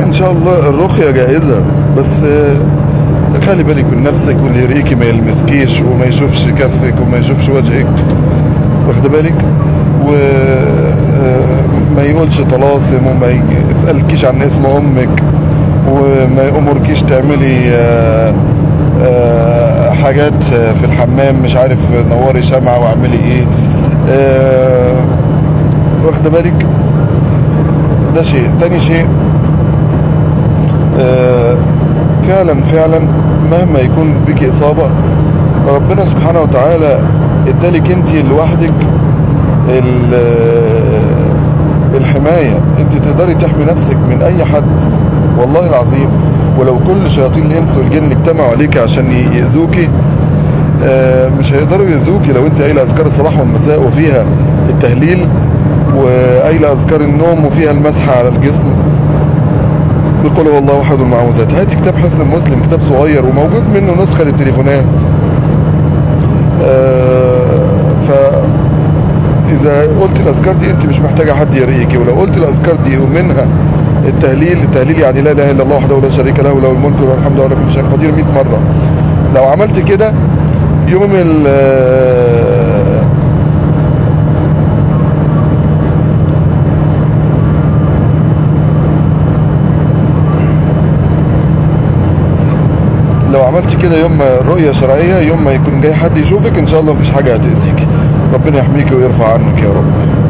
لا ان شاء الله الرقية جاهزة بس آه، خلي بالك من نفسك واللي يرقيكي ما يلمسكيش وما يشوفش كفك وما يشوفش وجهك واخد بالك وما يقولش طلاسم وما يسألكيش عن اسم امك وما يأمركيش تعملي آه، آه، حاجات في الحمام مش عارف نوري شمعة واعملي ايه آه، واخد بالك ده شيء تاني شيء آه، فعلا فعلا مهما يكون بك إصابة ربنا سبحانه وتعالى ادالك انت لوحدك ال- الحماية انت تقدري تحمي نفسك من اي حد والله العظيم ولو كل شياطين الانس والجن اجتمعوا عليك عشان ي- يأذوكي آه، مش هيقدروا يأذوكي لو انت قايله اذكار الصباح والمساء وفيها التهليل وقايله اذكار النوم وفيها المسح على الجسم بقول هو الله احد المعوذات هاتي كتاب حسن المسلم كتاب صغير وموجود منه نسخه للتليفونات آه، ف اذا قلت الاذكار دي انت مش محتاجه حد يرقيكي ولو قلت الاذكار دي ومنها التهليل التهليل يعني لا اله الا الله وحده لا شريك له له الملك وله الحمد وله كل شيء قدير 100 مره لو عملت كده يوم ال لو عملت كده يوم ما رؤية شرعية يوم ما يكون جاي حد يشوفك ان شاء الله مفيش حاجة هتأذيك ربنا يحميك ويرفع عنك يا رب